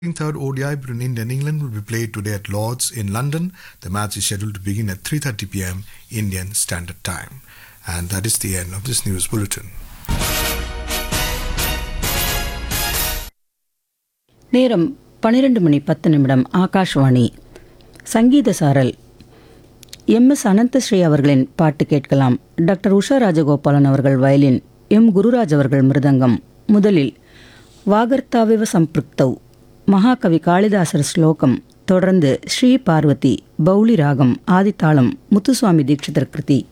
Third ODI between India and England will be played today at Lords in London. The match is scheduled to begin at 3:30 p.m. Indian Standard Time. And that is the end of this news bulletin. நேரம் பன்னிரண்டு மணி பத்து நிமிடம் ஆகாஷ்வாணி சங்கீத சாரல் M S அனந்தஸ்ரீ அவர்களின் பாட்டு கேட்கலாம் doctor Usha Rajagopalan அவர்கள் வயலின் எம் குருராஜ் அவர்கள் மிருதங்கம் முதலில் வாகர்த்தாவிவ சம்பிருக்தவ் மகாகவி காளிதாசர் ஸ்லோகம் தொடர்ந்து ஸ்ரீ பார்வதி பௌளி ராகம் ஆதித்தாளம் முத்துசுவாமி தீட்சிதர் கிருதி